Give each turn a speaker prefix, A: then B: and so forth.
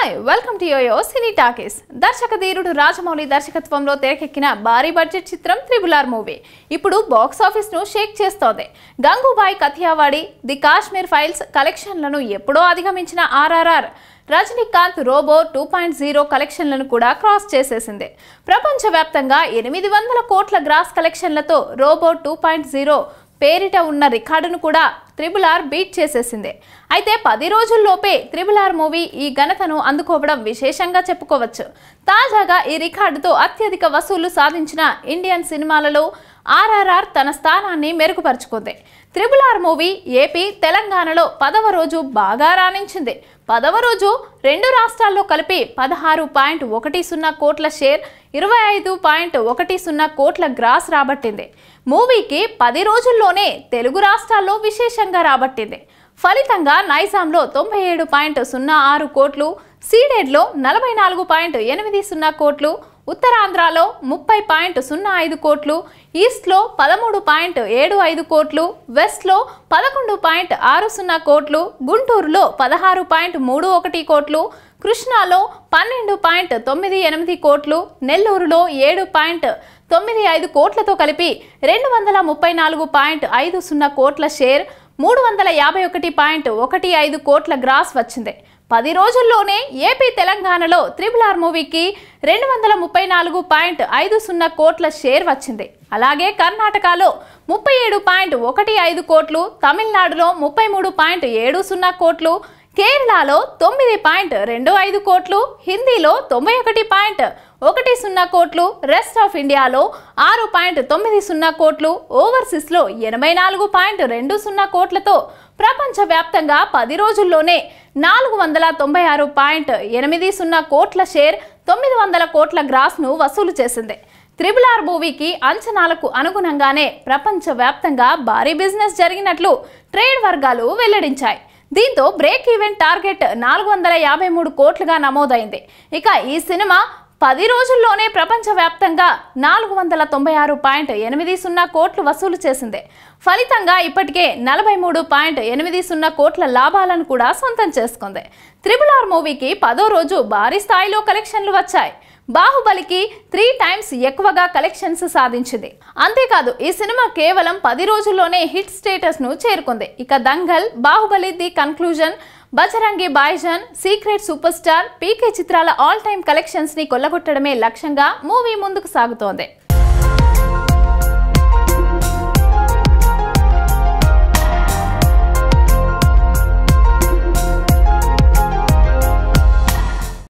A: hi welcome to yoyo cine talkies దర్శక ధీరుడు రాజమౌళి దర్శకత్వంలో తెరకెక్కిన భారీ బడ్జెట్ చిత్రం త్రిబులార్ మూవీ ఇప్పుడు బాక్స్ ఆఫీస్ ను షేక్ చేస్తోంది గంగూబాయ్ కథియావాడి ది కాశ్మీర్ ఫైల్స్ కలెక్షన్లను ఎప్పుడో అధిగమించిన RRR Rajinikanth robot two point zero కలెక్షన్లను కూడా క్రాస్ చేసేసింది ప్రపంచవ్యాప్తంగా ఎనిమిది వందల కోట్ల గ్రాస్ కలెక్షన్లతో రోబో టూ పాయింట్ జీరో పేరిట ఉన్న రికార్డును కూడా త్రిబుల్ ఆర్ బీట్ చేసేసింది అయితే పది రోజుల్లోపే త్రిబుల్ ఆర్ మూవీ ఈ ఘనతను అందుకోవడం విశేషంగా చెప్పుకోవచ్చు తాజాగా ఈ రికార్డుతో అత్యధిక వసూళ్లు సాధించిన ఇండియన్ సినిమాలలో ఆర్ఆర్ఆర్ తన స్థానాన్ని మెరుగుపరుచుకుంది త్రిబుల్ ఆర్ మూవీ ఏపీ తెలంగాణలో పదవ రోజు బాగా రాణించింది పదవ రోజు రెండు రాష్ట్రాల్లో కలిపి పదహారు పాయింట్ ఒకటి సున్నా కోట్ల షేర్ ఇరవై ఐదు పాయింట్ ఒకటి సున్నా కోట్ల గ్రాస్ రాబట్టింది మూవీకి పది రోజుల్లోనే తెలుగు రాష్ట్రాల్లో విశేషంగా రాబట్టింది ఫలితంగా నైజాంలో తొంభై ఏడు పాయింట్ సున్నా ఆరు కోట్లు సీడెడ్లో నలభై నాలుగు పాయింట్ ఎనిమిది సున్నా కోట్లు ఉత్తరాంధ్రలో ముప్పై పాయింట్ సున్నా ఐదు కోట్లు ఈస్ట్లో పదమూడు పాయింట్ ఏడు ఐదు కోట్లు వెస్ట్లో పదకొండు పాయింట్ ఆరు సున్నా కోట్లు గుంటూరులో పదహారు పాయింట్ మూడు ఒకటి కోట్లు కృష్ణాలో పన్నెండు పాయింట్ తొమ్మిది ఎనిమిది కోట్లు నెల్లూరులో ఏడు పాయింట్ తొమ్మిది ఐదు కోట్లతో కలిపి రెండు వందల ముప్పై నాలుగు పాయింట్ ఐదు సున్నా కోట్ల షేర్ మూడు వందల యాభై ఒకటి పాయింట్ ఒకటి ఐదు కోట్ల గ్రాస్ వచ్చింది పది రోజుల్లోనే ఏపీ తెలంగాణలో త్రిబుల్ ఆర్ మూవీకి రెండు వందల ముప్పై నాలుగు పాయింట్ ఐదు సున్నా కోట్ల షేర్ వచ్చింది అలాగే కర్ణాటకలో ముప్పై ఏడు పాయింట్ ఒకటి ఐదు కోట్లు తమిళనాడులో ముప్పై మూడు పాయింట్ ఏడు సున్నా కోట్లు కేరళలో తొమ్మిది పాయింట్ రెండు ఐదు కోట్లు హిందీలో తొంభై ఒకటి పాయింట్ ఒకటి సున్నా కోట్లు రెస్ట్ ఆఫ్ ఇండియాలో ఆరు పాయింట్ తొమ్మిది సున్నా కోట్లు ఓవర్సీస్లో ఎనభై నాలుగు పాయింట్ రెండు సున్నా కోట్లతో ప్రపంచవ్యాప్తంగా పది రోజుల్లోనే నాలుగు వందల తొంభై ఆరు పాయింట్ ఎనిమిది సున్నా కోట్ల షేర్ తొమ్మిది వందల కోట్ల గ్రాస్ను వసూలు చేసింది త్రిబుల్ ఆర్ మూవీకి అంచనాలకు అనుగుణంగానే ప్రపంచవ్యాప్తంగా భారీ బిజినెస్ జరిగినట్లు ట్రేడ్ వర్గాలు వెల్లడించాయి దీంతో బ్రేక్ ఈవెంట్ టార్గెట్ నాలుగు వందల యాభై మూడు కోట్లుగా నమోదైంది ఇక ఈ సినిమా పది రోజుల్లోనే ప్రపంచవ్యాప్తంగా నాలుగు వందల తొంభై ఆరు పాయింట్ ఎనిమిది సున్నా కోట్లు వసూలు చేసింది ఫలితంగా ఇప్పటికే నలభై మూడు పాయింట్ ఎనిమిది సున్నా కోట్ల లాభాలను కూడా సొంతం చేసుకుంది త్రిబుల్ ఆర్ మూవీకి పదో రోజు భారీ స్థాయిలో కలెక్షన్లు వచ్చాయి బాహుబలికి త్రీ టైమ్స్ ఎక్కువగా కలెక్షన్స్ సాధించింది అంతేకాదు ఈ సినిమా కేవలం పది రోజుల్లోనే హిట్ స్టేటస్ ను చేరుకుంది ఇక Dangal Baahubali the conclusion Bajrangi Bhaijaan secret super star PK చిత్రాల ఆల్ టైమ్ కలెక్షన్స్ ని కొల్లగొట్టడమే లక్ష్యంగా మూవీ ముందుకు సాగుతోంది